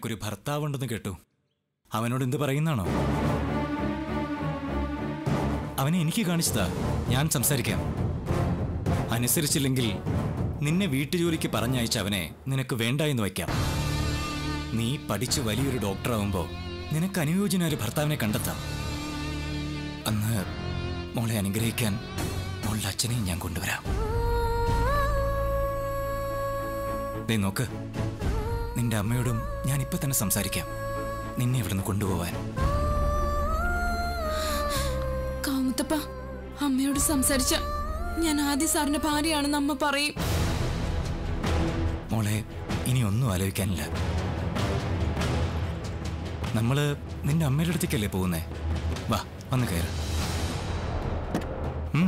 നിനക്കൊരു ഭർത്താവുണ്ടെന്ന് കേട്ടു അവനോട് എന്ത് പറയുന്നാണോ അവനെ എനിക്ക് കാണിച്ചതാ ഞാൻ സംസാരിക്കാം അനുസരിച്ചില്ലെങ്കിൽ നിന്നെ വീട്ടുജോലിക്ക് പറഞ്ഞയച്ച അവനെ നിനക്ക് വേണ്ട എന്ന് വയ്ക്കാം നീ പഠിച്ച് വലിയൊരു ഡോക്ടറാവുമ്പോൾ നിനക്ക് അനുയോജ്യനായ ഒരു ഭർത്താവിനെ കണ്ടെത്താം അന്ന് മോളെ അനുഗ്രഹിക്കാൻ മോളുടെ അച്ഛനെയും ഞാൻ കൊണ്ടുവരാം ദേ നോക്ക് നിന്റെ അമ്മയോടും ഞാൻ ഇപ്പൊ തന്നെ സംസാരിക്കാം നിന്നെ ഇവിടുന്ന് കൊണ്ടുപോവാൻ കാമുത്തപ്പ അമ്മയോട് സംസാരിച്ച ഞാൻ ആദ്യ സാറിന്റെ ഭാര്യയാണെന്ന് അമ്മ പറയും മോളെ ഇനി ഒന്നും ആലോചിക്കാനില്ല നമ്മള് നിന്റെ അമ്മയുടെ അടുത്തേക്കല്ലേ പോകുന്നേ വാ വന്ന് കയറ് ഉം.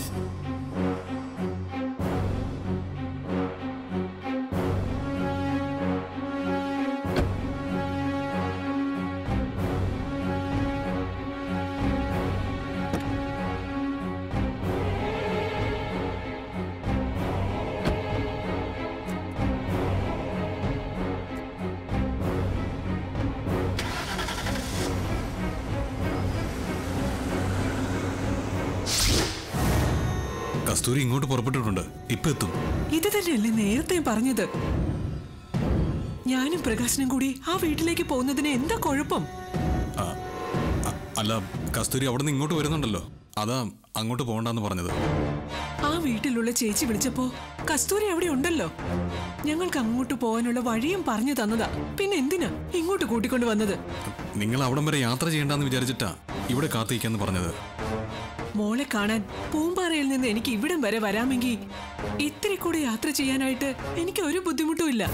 കസ്തൂരി ഇങ്ങോട്ട് പുറപ്പെട്ടിട്ടുണ്ട് ഇപ്പൊ എത്തും ഇത് തന്നെയല്ലേ നേരത്തെ പറഞ്ഞത് ഞാനും പ്രകാശനും കൂടി ആ വീട്ടിലേക്ക് പോകുന്നതിന് എന്താ കുഴപ്പം ആ, അ- അല്ല കസ്തൂരി അവിടെ നിന്ന് ഇങ്ങോട്ട് വരുന്നുണ്ടല്ലോ അതാ അങ്ങോട്ട് പോകണ്ടെന്ന് പറഞ്ഞത് ആ വീട്ടിലുള്ള ചേച്ചി വിളിച്ചപ്പോ കസ്തൂരി അവിടെ ഉണ്ടല്ലോ ഞങ്ങൾക്ക് അങ്ങോട്ട് പോകാനുള്ള വഴിയും പറഞ്ഞു തന്നതാ പിന്നെ എന്തിനാ ഇങ്ങോട്ട് കൂട്ടിക്കൊണ്ട് വന്നത് നിങ്ങൾ അവിടം വരെ യാത്ര ചെയ്യണ്ടെന്ന് വിചാരിച്ചിട്ടാ ഇവിടെ കാത്തിരിക്കാന്ന് പറഞ്ഞത് മോളെ കാണാൻ പൂമ്പാറയിൽ നിന്ന് എനിക്ക് ഇവിടം വരെ വരാമെങ്കിൽ ഇത്തിരി കൂടെ യാത്ര ചെയ്യാനായിട്ട് എനിക്ക് ഒരു ബുദ്ധിമുട്ടും ഇല്ല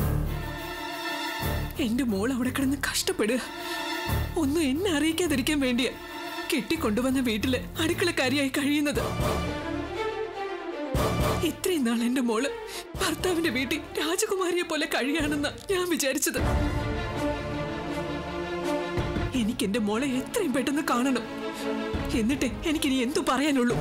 എന്റെ മോൾ അവിടെ കിടന്ന് കഷ്ടപ്പെടുക ഒന്നും എന്നെ അറിയിക്കാതിരിക്കാൻ വേണ്ടിയാ കെട്ടിക്കൊണ്ടുവന്ന വീട്ടില് അടുക്കളക്കാരിയായി കഴിയുന്നത് ഇത്രയും നാൾ എന്റെ മോള് ഭർത്താവിന്റെ വീട്ടിൽ രാജകുമാരിയെ പോലെ കഴിയാണെന്ന ഞാൻ വിചാരിച്ചത് എനിക്ക് എന്റെ മോളെ എത്രയും പെട്ടെന്ന് കാണണം എന്നിട്ട് എനിക്കിനി എന്തു പറയാനുള്ളൂ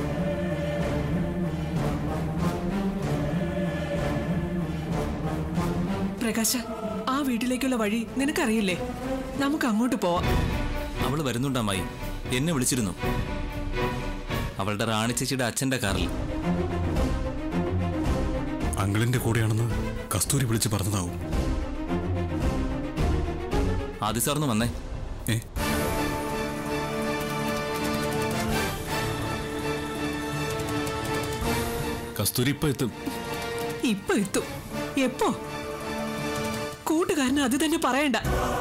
പ്രകാശ ആ വീട്ടിലേക്കുള്ള വഴി നിനക്കറിയില്ലേ നമുക്ക് അങ്ങോട്ട് പോവാം അവൾ വരുന്നുണ്ടമ്മായി എന്നെ വിളിച്ചിരുന്നു അവളുടെ റാണി ചേച്ചിയുടെ അച്ഛന്റെ കാറിൽ അങ്കിളിന്റെ കൂടെയാണെന്ന് കസ്തൂരി വിളിച്ച് പറഞ്ഞതാവും ആദ്യ സാറിന് വന്നേ ഏ കസ്തൂരി ഇപ്പൊ എത്തും ഇപ്പൊ എത്തും എപ്പോ കൂട്ടുകാരന് അത് തന്നെ പറയണ്ട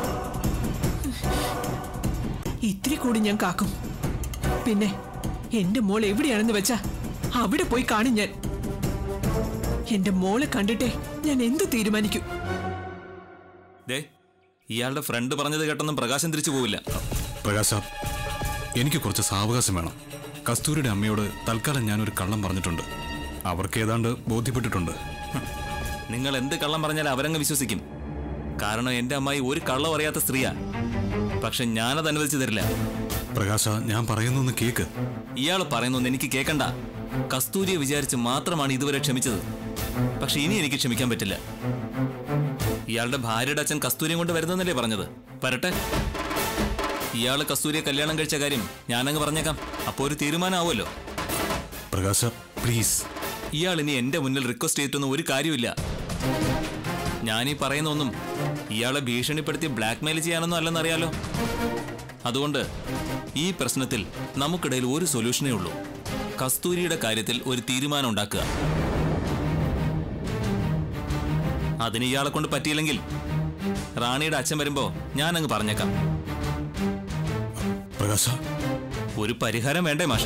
ഇത്തിരി കൂടി ഞാൻ കാക്കും പിന്നെ എന്റെ മോൾ എവിടെയാണെന്ന് വെച്ചാ അവിടെ പോയി കാണും ഞാൻ എന്റെ മോളെ കണ്ടിട്ടേ ഞാൻ എന്ത് തീരുമാനിക്കും ദേ ഇയാളുടെ ഫ്രണ്ട് പറഞ്ഞത് കേട്ടൊന്നും പ്രകാശം തിരിച്ചു പോവില്ല പ്രകാശ എനിക്ക് കുറച്ച് സാവകാശം വേണം കസ്തൂരിയുടെ അമ്മയോട് തൽക്കാലം ഞാനൊരു കള്ളം പറഞ്ഞിട്ടുണ്ട് അവർക്ക് ഏതാണ്ട് ബോധ്യപ്പെട്ടിട്ടുണ്ട് നിങ്ങൾ എന്ത് കള്ളം പറഞ്ഞാൽ അവരങ്ങ് വിശ്വസിക്കും കാരണം എന്റെ അമ്മായി ഒരു കള്ളം അറിയാത്ത സ്ത്രീയാ പക്ഷെ ഞാനത് അനുവദിച്ചു തരില്ല പ്രകാശ ഞാൻ പറയുന്നൊന്ന് കേക്ക് ഇയാൾ പറയുന്നൊന്നും എനിക്ക് കേൾക്കണ്ട കസ്തൂരിയെ വിചാരിച്ച് മാത്രമാണ് ഇതുവരെ ക്ഷമിച്ചത് പക്ഷെ ഇനി എനിക്ക് ക്ഷമിക്കാൻ പറ്റില്ല ഇയാളുടെ ഭാര്യയുടെ അച്ഛൻ കസ്തൂരിയും കൊണ്ട് വരുന്നെന്നല്ലേ പറഞ്ഞത് വരട്ടെ ഇയാൾ കസ്തൂരിയെ കല്യാണം കഴിച്ച കാര്യം ഞാനങ്ങ് പറഞ്ഞേക്കാം അപ്പോൾ ഒരു തീരുമാനമാവുമല്ലോ പ്രകാശ പ്ലീസ് ഇയാൾ ഇനി എന്റെ മുന്നിൽ റിക്വസ്റ്റ് ചെയ്തിട്ടൊന്നും ഒരു കാര്യമില്ല ഞാനീ പറയുന്ന ഒന്നും ഇയാളെ ഭീഷണിപ്പെടുത്തി ബ്ലാക്ക്മെയിൽ ചെയ്യാനൊന്നും അല്ലെന്നറിയാലോ അതുകൊണ്ട് ഈ പ്രശ്നത്തിൽ നമുക്കിടയിൽ ഒരു സൊല്യൂഷനേ ഉള്ളൂ കസ്തൂരിയുടെ കാര്യത്തിൽ ഒരു തീരുമാനം ഉണ്ടാക്കുക അതിന് ഇയാളെ കൊണ്ട് പറ്റിയില്ലെങ്കിൽ റാണിയുടെ അച്ഛൻ വരുമ്പോ ഞാൻ അങ്ങ് പറഞ്ഞേക്കാം പ്രകാശ ഒരു പരിഹാരം വേണ്ടേ മാഷെ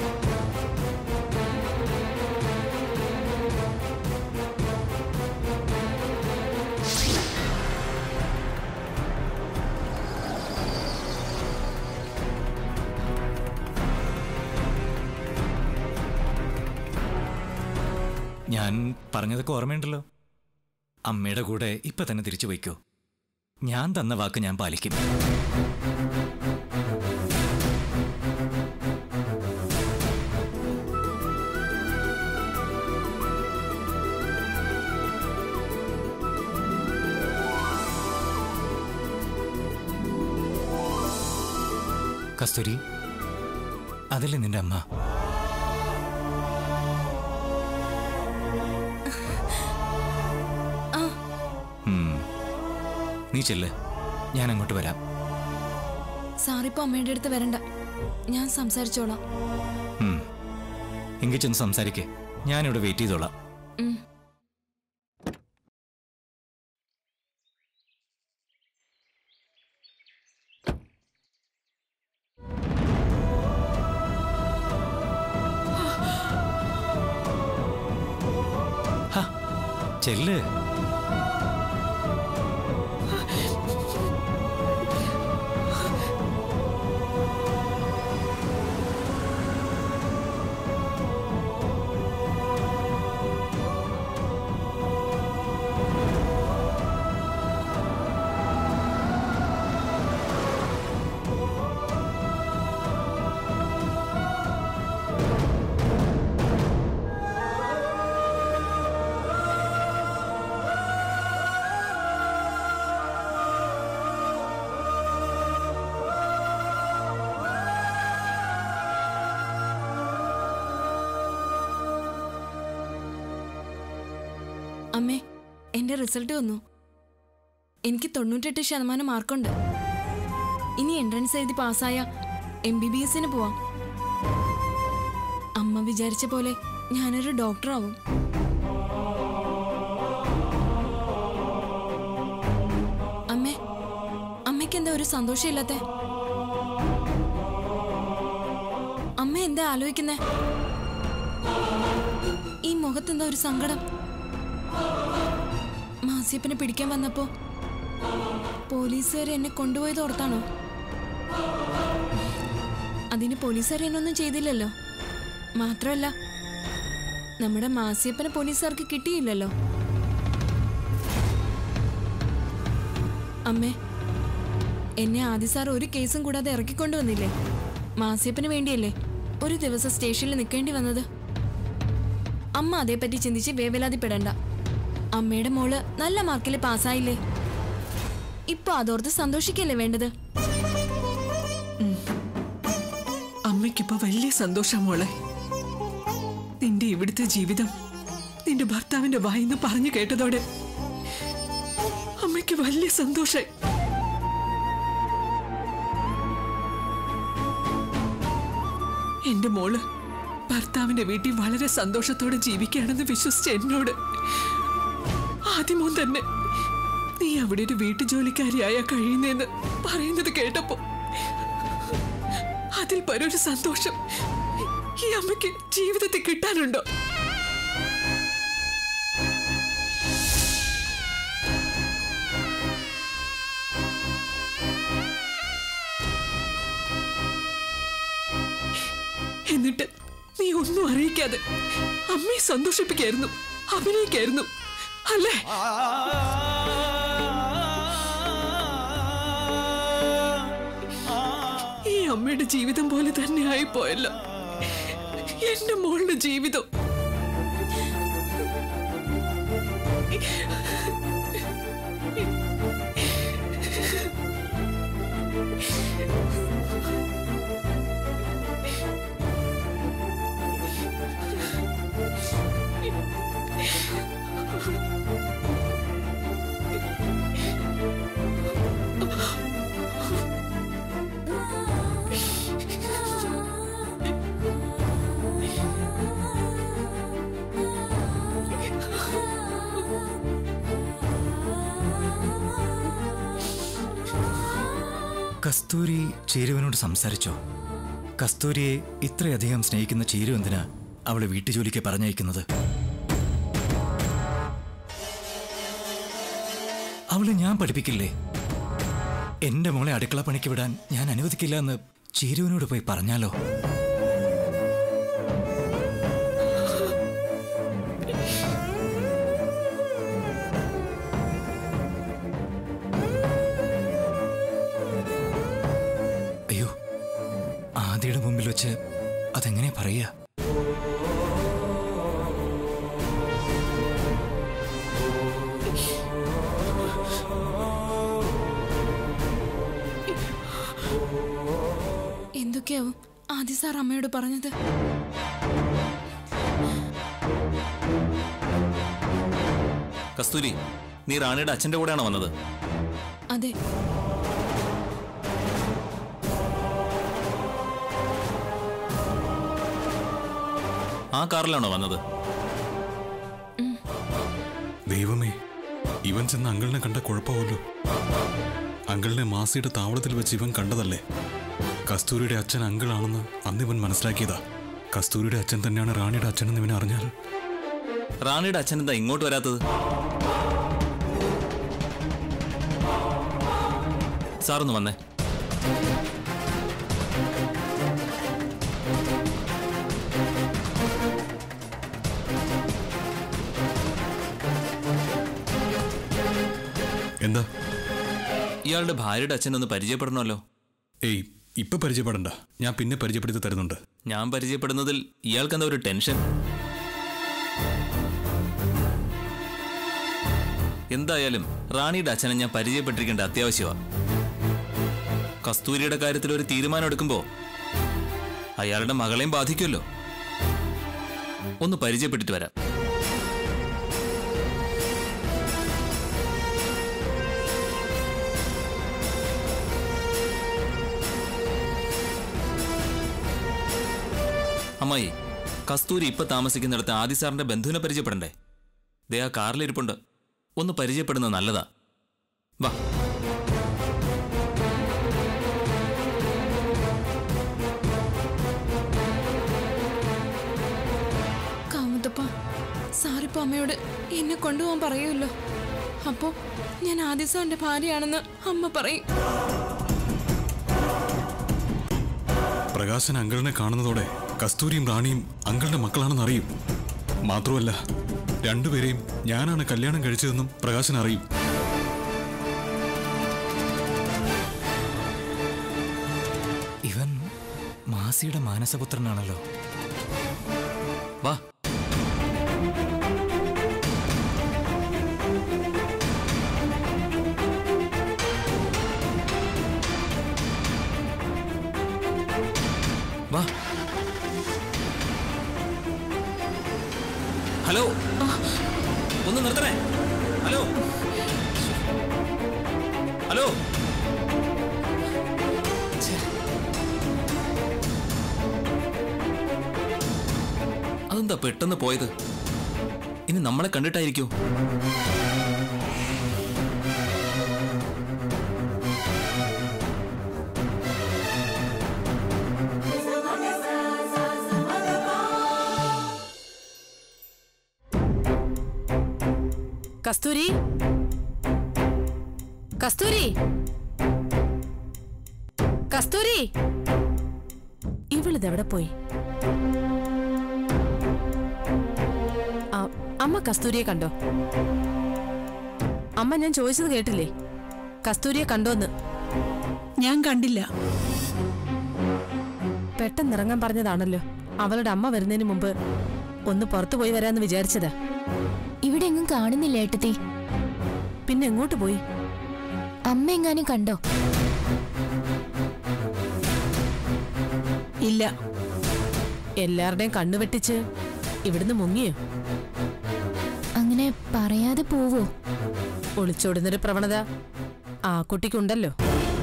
ഞാൻ പറഞ്ഞതൊക്കെ ഓർമ്മയുണ്ടല്ലോ അമ്മയുടെ കൂടെ ഇപ്പൊ തന്നെ തിരിച്ചു വയ്ക്കോ ഞാൻ തന്ന വാക്ക് ഞാൻ പാലിക്കും കസ്തൂരി അതല്ലേ നിന്റെ അമ്മ ഉം. നീ ചെല്ല് ഞാൻ അങ്ങോട്ട് വരാം സാറിപ്പോ അമ്മയുടെ അടുത്ത് വരണ്ട ഞാൻ സംസാരിച്ചോളാം ഉം. എങ്കിൽ ചെന്ന് സംസാരിക്കേ ഞാനിവിടെ വെയിറ്റ് ചെയ്തോളാം ഉം. ഹ, ചെല്ല് അമ്മേ എന്റെ റിസൾട്ട് വന്നു എനിക്ക് തൊണ്ണൂറ്റെട്ട് ശതമാനം മാർക്കുണ്ട് ഇനി എൻട്രൻസ് എഴുതി പാസ്സായ എം ബി ബി എസിന് പോവാം അമ്മ വിചാരിച്ച പോലെ ഞാനൊരു ഡോക്ടറാവും അമ്മേ അമ്മയ്ക്ക് എന്താ ഒരു സന്തോഷമില്ലാത്തെ അമ്മ എന്താ ആലോചിക്കുന്നേ ഈ മുഖത്തെന്താ ഒരു സങ്കടം മാസിയപ്പനെ പിടിക്കാൻ വന്നപ്പോ പോലീസുകാർ എന്നെ കൊണ്ടുപോയത് ഓർത്താണോ അതിന് പോലീസുകാർ എന്നൊന്നും ചെയ്തില്ലല്ലോ മാത്രമല്ല നമ്മുടെ മാസിയപ്പനെ പോലീസുകാർക്ക് കിട്ടിയില്ലല്ലോ അമ്മേ എന്നെ ആദി സാർ ഒരു കേസും കൂടാതെ ഇറക്കിക്കൊണ്ടുവന്നില്ലേ മാസിയപ്പന് വേണ്ടിയല്ലേ ഒരു ദിവസം സ്റ്റേഷനിൽ നിൽക്കേണ്ടി വന്നത് അമ്മ അതേപ്പറ്റി ചിന്തിച്ച് വേവലാതിപ്പെടണ്ട അമ്മയുടെ മോള് നല്ല മാർക്കിൽ പാസ്സായില്ലേ ഇപ്പൊ അതോർത്ത് സന്തോഷിക്കല്ലേ വേണ്ടത് അമ്മയ്ക്കിപ്പോ വലിയ സന്തോഷം മോളെ നിന്റെ ഇവിടുത്തെ ജീവിതം നിന്റെ ഭർത്താവിന്റെ വായിന്ന് പറഞ്ഞു കേട്ടതോടെ അമ്മയ്ക്ക് വലിയ സന്തോഷായി എന്റെ മോള് ഭർത്താവിന്റെ വീട്ടിൽ വളരെ സന്തോഷത്തോടെ ജീവിക്കുകയാണെന്ന് വിശ്വസിച്ച എന്നോട് ആദ്യമോൻ തന്നെ നീ അവിടെ ഒരു വീട്ടുജോലിക്കാരിയായ കഴിയുന്നെന്ന് പറയുന്നത് കേട്ടപ്പോ അതിൽ പരൊരു സന്തോഷം ഈ അമ്മയ്ക്ക് ജീവിതത്തിൽ കിട്ടാനുണ്ടോ എന്നിട്ട് നീ ഒന്നും അറിയിക്കാതെ അമ്മയെ സന്തോഷിപ്പിക്കായിരുന്നു അഭിനയിക്കായിരുന്നു അല്ലേ ഈ അമ്മയുടെ ജീവിതം പോലെ തന്നെ ആയിപ്പോയല്ലോ എന്റെ മോളുടെ ജീവിതം കസ്തൂരി ചേരുവനോട് സംസാരിച്ചോ കസ്തൂരിയെ ഇത്രയധികം സ്നേഹിക്കുന്ന ചേരു എന്തിനാ അവളെ വീട്ടുജോലിക്ക് പറഞ്ഞയക്കുന്നത് അവളെ ഞാൻ പഠിപ്പിക്കില്ലേ എന്റെ മോളെ അടുക്കള പണിക്ക് വിടാൻ ഞാൻ അനുവദിക്കില്ല എന്ന് ചേരുവനോട് പോയി പറഞ്ഞാലോ അയ്യോ ആദിയുടെ മുമ്പിൽ വെച്ച് അതെങ്ങനെ പറയാ എന്തൊക്കെയാവും ആദി സാർ അമ്മയോട് പറഞ്ഞത് കസ്തൂരി നീ റാണിയുടെ അച്ഛന്റെ കൂടെയാണോ വന്നത് അതെ ആ കാറിലാണോ വന്നത് ദൈവമേ ഇവൻ ചെന്ന് അങ്കിളിനെ കണ്ട കുഴപ്പമല്ലോ അങ്കിളിനെ മാസിയുടെ താവളത്തിൽ വെച്ച് ഇവൻ കണ്ടതല്ലേ കസ്തൂരിയുടെ അച്ഛൻ അങ്കിളാണെന്ന് അന്ന് ഇവൻ മനസ്സിലാക്കിയതാ കസ്തൂരിയുടെ അച്ഛൻ തന്നെയാണ് റാണിയുടെ അച്ഛനെന്ന് ഇവൻ അറിഞ്ഞാൽ റാണിയുടെ അച്ഛൻ എന്താ ഇങ്ങോട്ട് വരാത്തത് സാറൊന്ന് വന്നേ എന്താ ഇയാളുടെ ഭാര്യയുടെ അച്ഛൻ ഒന്ന് പരിചയപ്പെടണമല്ലോ ഏയ് ഇപ്പൊ പരിചയപ്പെടണ്ട ഞാൻ പിന്നെ പരിചയപ്പെടുത്തി തരുന്നുണ്ട് ഞാൻ പരിചയപ്പെടുന്നതിൽ ഇയാൾക്ക് എന്താ ഒരു ടെൻഷൻ എന്തായാലും റാണിയുടെ അച്ഛനെ ഞാൻ പരിചയപ്പെട്ടിരിക്കേണ്ട അത്യാവശ്യമാണ് കസ്തൂരിയുടെ കാര്യത്തിൽ ഒരു തീരുമാനം എടുക്കുമ്പോൾ അയാളുടെ മകളെയും ബാധിക്കുമല്ലോ ഒന്ന് പരിചയപ്പെട്ടിട്ട് വരാം അമ്മായി കസ്തൂരി ഇപ്പൊ താമസിക്കുന്നിടത്ത് ആദി സാറിന്റെ ബന്ധുവിനെ പരിചയപ്പെടണ്ടേ ദേ ആ കാറിലിരിപ്പുണ്ട് ഒന്ന് പരിചയപ്പെടുന്നത് നല്ലതാ വാ കാമുത്തപ്പ സാറിപ്പോ അമ്മയോട് എന്നെ കൊണ്ടുപോകാൻ പറയുമല്ലോ അപ്പോ ഞാൻ ആദി സാറിന്റെ ഭാര്യയാണെന്ന് അമ്മ പറയും പ്രകാശൻ അങ്കിളിനെ കാണുന്നതോടെ കസ്തൂരിയും റാണിയും അങ്കിളിന്റെ മക്കളാണെന്ന് അറിയും മാത്രമല്ല രണ്ടുപേരെയും ഞാനാണ് കല്യാണം കഴിച്ചതെന്നും പ്രകാശൻ അറിയും ഇവൻ മാസിയുടെ മാനസപുത്രനാണല്ലോ വാ വാ ഹലോ ഒന്ന് നിർത്തണേ ഹലോ ഹലോ അതെന്താ പെട്ടെന്ന് പോയത് ഇനി നമ്മളെ കണ്ടിട്ടായിരിക്കോ കസ്തൂരി കസ്തൂരി കസ്തൂരി ഇവളിതെവിടെ പോയി ആ, അമ്മ കസ്തൂരിയെ കണ്ടോ അമ്മ ഞാൻ ചോദിച്ചത് കേട്ടില്ലേ കസ്തൂരിയെ കണ്ടോന്ന് ഞാൻ കണ്ടില്ല പെട്ടെന്ന് ഇറങ്ങാൻ പറഞ്ഞതാണല്ലോ അവളുടെ അമ്മ വരുന്നതിന് മുമ്പ് ഒന്ന് പുറത്തു പോയി വരാന്ന് വിചാരിച്ചതാ ഇവിടെ എങ്ങും കാണുന്നില്ല ഏട്ടത്തി പിന്നെ എങ്ങോട്ട് പോയി അമ്മ എങ്ങാനും കണ്ടോ ഇല്ല എല്ലാവരുടെയും കണ്ണു വെട്ടിച്ച് ഇവിടുന്ന് മുങ്ങിയോ അങ്ങനെ പറയാതെ പോവോ ഒളിച്ചോടുന്നൊരു പ്രവണത ആ കുട്ടിക്കുണ്ടല്ലോ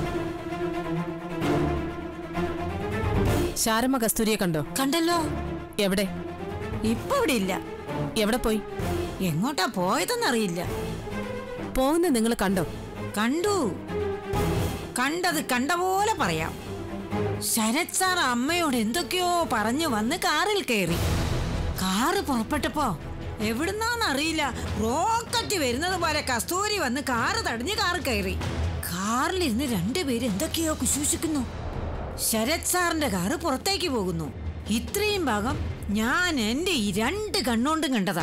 ശാരമ്മ കസ്തൂരിയെ കണ്ടോ കണ്ടല്ലോ എവിടെ ഇപ്പൊ ഇവിടെ ഇല്ല എവിടെ പോയി എങ്ങോട്ടാ പോയതെന്നറിയില്ല പോകുന്ന നിങ്ങൾ കണ്ടോ കണ്ടു കണ്ടത് കണ്ട പോലെ പറയാം ശരത് സാർ അമ്മയോട് എന്തൊക്കെയോ പറഞ്ഞു വന്ന് കാറിൽ കയറി കാറ് പുറപ്പെട്ടപ്പോ എവിടുന്നാന്നറിയില്ല റോക്കറ്റ് വരുന്നത് പോലെ കസ്തൂരി വന്ന് കാറ് തടഞ്ഞ് കാറ് കയറി കാറിലിരുന്ന് രണ്ടുപേര് എന്തൊക്കെയോ കുശൂഷിക്കുന്നു ശരത് സാറിന്റെ കാറ് പുറത്തേക്ക് പോകുന്നു ഇത്രയും ഭാഗം ഞാൻ എന്റെ ഈ രണ്ട് കണ്ണോണ്ടും കണ്ടതാ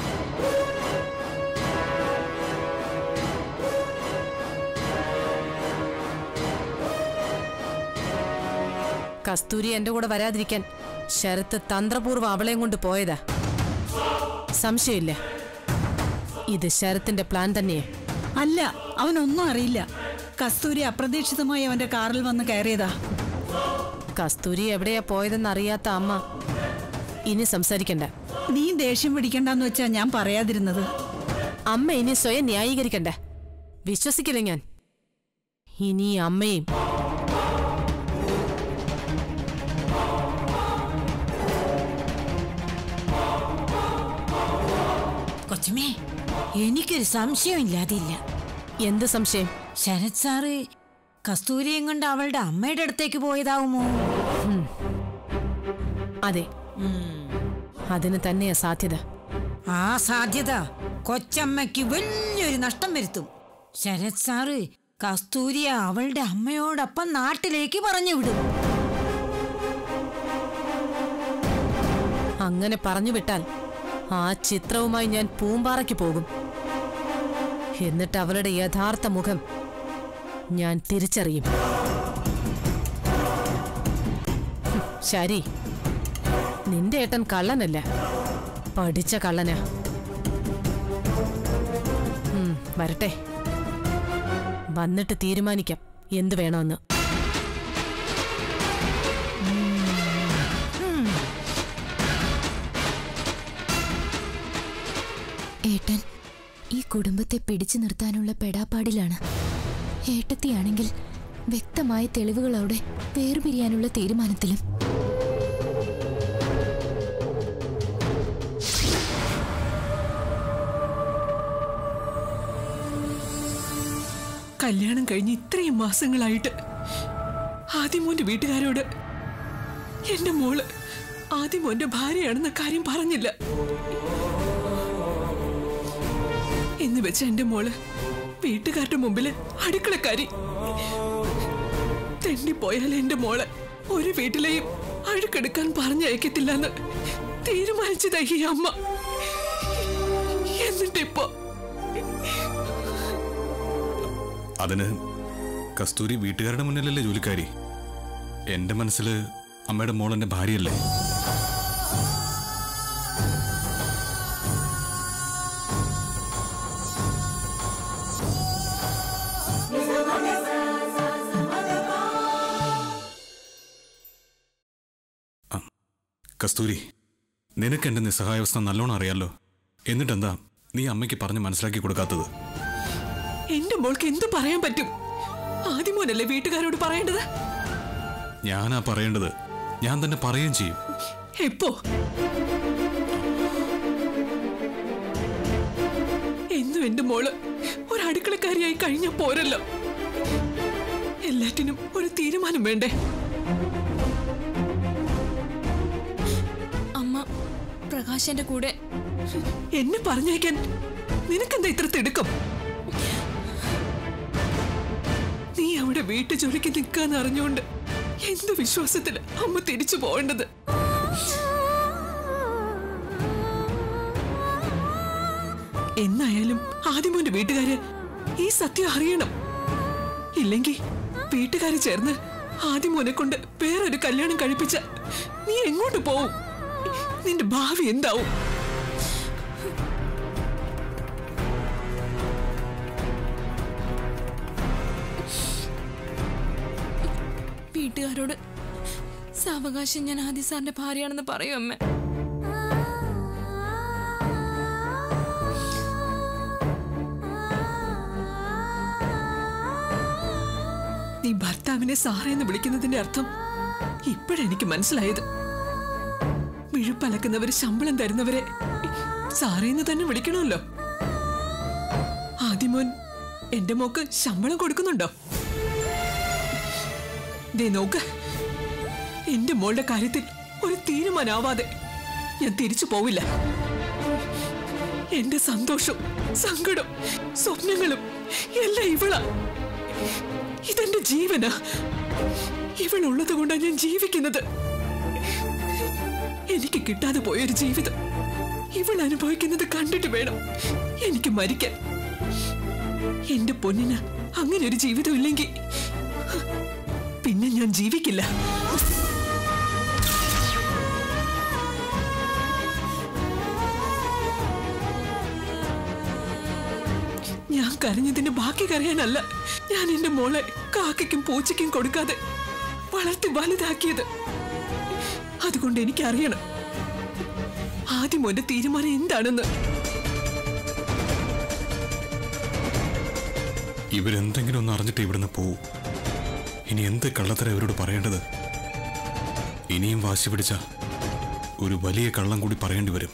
കസ്തൂരി എന്റെ കൂടെ വരാതിരിക്കാൻ ശരത്ത് തന്ത്രപൂർവ്വം അവളെയും കൊണ്ട് പോയതാ സംശയമില്ല ഇത് ശരത്തിന്റെ പ്ലാൻ തന്നെയാ അല്ല അവനൊന്നും അറിയില്ല കസ്തൂരി അപ്രതീക്ഷിതമായി അവന്റെ കാറിൽ വന്ന് കയറിയതാ കസ്തൂരി എവിടെയാ പോയതെന്ന് അറിയാത്ത അമ്മ ഇനി സംസാരിക്കണ്ട നീ ദേഷ്യം പിടിക്കണ്ടെന്ന് വെച്ചാ ഞാൻ പറയാതിരുന്നത് അമ്മ ഇനി സ്വയം ന്യായീകരിക്കണ്ട വിശ്വസിക്കില്ല ഞാൻ ഇനി ഈ അമ്മയും കൊച്ചമ്മേ എനിക്കൊരു സംശയം ഇല്ലാതില്ല എന്ത് സംശയം ശരത് സാറ് കസ്തൂരിയും കൊണ്ട് അവളുടെ അമ്മയുടെ അടുത്തേക്ക് പോയതാവുമോ അതെ അതിന് തന്നെയാ സാധ്യത ആ സാധ്യത കൊച്ചമ്മയ്ക്ക് വലിയൊരു നഷ്ടം വരുത്തും ശരത് സാറ് കസ്തൂരിയെ അവളുടെ അമ്മയോടൊപ്പം നാട്ടിലേക്ക് പറഞ്ഞു വിടും അങ്ങനെ പറഞ്ഞു വിട്ടാൽ ആ ചിത്രവുമായി ഞാൻ പൂമ്പാറയ്ക്ക് പോകും എന്നിട്ട് അവളുടെ യഥാർത്ഥ മുഖം ഞാൻ തിരിച്ചറിയും ഹും, ശരി നിന്റെ ഏട്ടൻ കള്ളനല്ല പഠിച്ച കള്ളനാ ഉം, വരട്ടെ വന്നിട്ട് തീരുമാനിക്കാം എന്തു വേണമെന്ന് ഏട്ടൻ ഈ കുടുംബത്തെ പിടിച്ചു നിർത്താനുള്ള പെടാപ്പാടിലാണ് ഏട്ടത്തിയാണെങ്കിൽ വ്യക്തമായ തെളിവുകളോടെ വേർപിരിയാനുള്ള തീരുമാനത്തിലും കല്യാണം കഴിഞ്ഞ് ഇത്രയും മാസങ്ങളായിട്ട് ആദ്യമോന്റെ വീട്ടുകാരോട് എന്റെ മോള് ആദ്യമോന്റെ ഭാര്യയാണെന്ന കാര്യം പറഞ്ഞില്ല എന്ന് വെച്ച് എന്റെ മോള് വീട്ടുകാരുടെ മുമ്പില് അടുക്കളക്കാരി തെണ്ടിപ്പോയാൽ എന്റെ മോളെ ഒരു വീട്ടിലെയും അഴുക്കെടുക്കാൻ പറഞ്ഞയക്കത്തില്ലെന്ന് തീരുമാനിച്ചതാ ഈ അമ്മ എന്നിട്ടിപ്പോ അതിന് കസ്തൂരി വീട്ടുകാരുടെ മുന്നിലല്ലേ ജോലിക്കാരി എന്റെ മനസ്സിൽ അമ്മയുടെ മോൾ എന്റെ ഭാര്യയല്ലേ ആ, കസ്തൂരി നിനക്ക് എന്റെ നിസ്സഹായാവസ്ഥ നല്ലോണം അറിയാലോ എന്നിട്ടെന്താ നീ അമ്മയ്ക്ക് പറഞ്ഞ് മനസ്സിലാക്കി കൊടുക്കാത്തത് എന്റെ മോൾക്ക് എന്ത് പറയാൻ പറ്റും ആദ്യമോനല്ലേ വീട്ടുകാരോട് പറയേണ്ടത് ഞാനാ പറയേണ്ടത് ഞാൻ തന്നെ പറയുകയും ചെയ്യും എപ്പോ എന്നും എന്റെ മോള് ഒരു അടുക്കളക്കാരിയായി കഴിഞ്ഞ പോരല്ലോ എല്ലാറ്റിനും ഒരു തീരുമാനം വേണ്ടേ അമ്മ പ്രകാശന്റെ കൂടെ എന്നെ പറഞ്ഞേക്കാൻ നിനക്കെന്താ ഇത്ര തിടുക്കം നീ അവിടെ വീട്ടു ജോലിക്ക് നിൽക്കാന്ന് അറിഞ്ഞുകൊണ്ട് എന്ത് വിശ്വാസത്തില് അമ്മ തിരിച്ചു പോവേണ്ടത് എന്നായാലും ആദ്യമോന്റെ വീട്ടുകാര് ഈ സത്യം അറിയണം ഇല്ലെങ്കിൽ വീട്ടുകാര് ചേർന്ന് ആദ്യമോനെ കൊണ്ട് വേറൊരു കല്യാണം കഴിപ്പിച്ച നീ എങ്ങോട്ട് പോവും നിന്റെ ഭാവി എന്താവും വീട്ടുകാരോട് സാവകാശം ഞാൻ ആദി സാറിന്റെ ഭാര്യയാണെന്ന് പറയും അമ്മ നീ ഭർത്താവിനെ സാറേന്ന് വിളിക്കുന്നതിന്റെ അർത്ഥം ഇപ്പോഴെനിക്ക് മനസ്സിലായത് മിഴുപ്പലക്കുന്നവര് ശമ്പളം തരുന്നവരെ സാറേന്ന് തന്നെ വിളിക്കണമല്ലോ ആദ്യമോൻ എന്റെ മോക്ക് ശമ്പളം കൊടുക്കുന്നുണ്ടോ ദേ നോക്ക് എന്റെ മോളുടെ കാര്യത്തിൽ ഒരു തീരുമാനാവാതെ ഞാൻ തിരിച്ചു പോവില്ല എന്റെ സന്തോഷം സങ്കടം സ്വപ്നങ്ങളും എല്ലാം ഇവളാ ഇതെന്റെ ജീവനാ ഇവളുള്ളത് കൊണ്ടാണ് ഞാൻ ജീവിക്കുന്നത് എനിക്ക് കിട്ടാതെ പോയൊരു ജീവിതം ഇവൾ അനുഭവിക്കുന്നത് കണ്ടിട്ട് വേണം എനിക്ക് മരിക്കാൻ എന്റെ പൊന്നിന് അങ്ങനെ ഒരു ജീവിതം ഇല്ലെങ്കിൽ പിന്നെ ഞാൻ ജീവിക്കില്ല ഞാൻ കരഞ്ഞതിന്റെ ബാക്കി കരയാനല്ല ഞാൻ എന്റെ മോളെ കാക്കയ്ക്കും പൂച്ചയ്ക്കും കൊടുക്കാതെ വളർത്തി വലുതാക്കിയത് അതുകൊണ്ട് എനിക്കറിയണം ആദ്യം മോന്റെ തീരുമാനം എന്താണെന്ന് ഇവരെന്തെങ്കിലും ഒന്ന് അറിഞ്ഞിട്ട് ഇവിടുന്ന് പോവൂ ഇനി എന്ത് കള്ളത്തര ഇവരോട് പറയേണ്ടത് ഇനിയും വാശി പിടിച്ച ഒരു വലിയ കള്ളം കൂടി പറയേണ്ടി വരും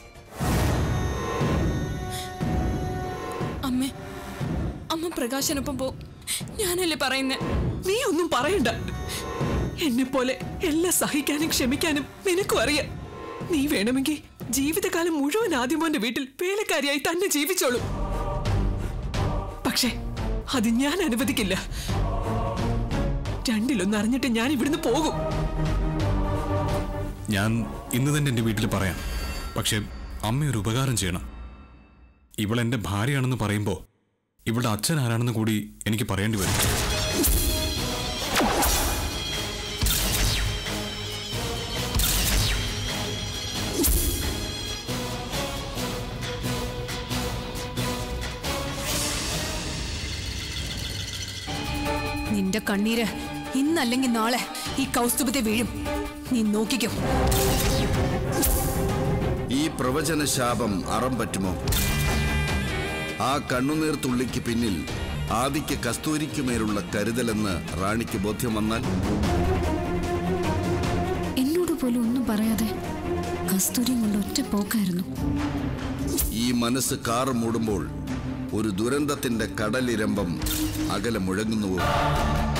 അമ്മേ അമ്മ പ്രകാശനൊപ്പം പോ ഞാനല്ലേ പറയുന്നേ നീ ഒന്നും പറയണ്ട എന്നെ പോലെ എല്ലാം സഹിക്കാനും ക്ഷമിക്കാനും നിനക്കും അറിയാം നീ വേണമെങ്കിൽ ജീവിതകാലം മുഴുവൻ ആദ്യമോന്റെ വീട്ടിൽ വേലക്കാരിയായി തന്നെ ജീവിച്ചോളൂ പക്ഷേ അത് ഞാൻ അനുവദിക്കില്ല രണ്ടിലൊന്ന് അറിഞ്ഞിട്ട് ഞാൻ ഇവിടുന്ന് പോകും ഞാൻ ഇന്ന് തന്നെ എൻ്റെ വീട്ടിൽ പറയാം പക്ഷേ അമ്മ ഒരു ഉപകാരം ചെയ്യണം ഇവൾ എൻ്റെ ഭാര്യയാണെന്ന് പറയുമ്പോൾ ഇവളുടെ അച്ഛൻ ആരാണെന്ന് കൂടി എനിക്ക് പറയേണ്ടി വരും നിന്റെ കണ്ണീര് ഇന്നല്ലെങ്കിൽ നാളെ ഈ കൗസ്തുഭത്തെ വീഴും നീ നോക്കിക്കോ ഈ പ്രവചന ശാപം അറം പറ്റുമോ ആ കണ്ണുനീർ തുള്ളിക്ക് പിന്നിൽ ആദിക്ക് കസ്തൂരിക്കുമേലുള്ള കരുതലെന്ന് റാണിക്ക് ബോധ്യം വന്നാൽ എന്നോട് പോലും ഒന്നും പറയാതെ കസ്തൂരിയും കൊണ്ട് ഒറ്റ പോക്കായിരുന്നു ഈ മനസ്സ് കാറ് മൂടുമ്പോൾ ഒരു ദുരന്തത്തിന്റെ കടലിരമ്പം അകലെ മുഴങ്ങുന്നുവോ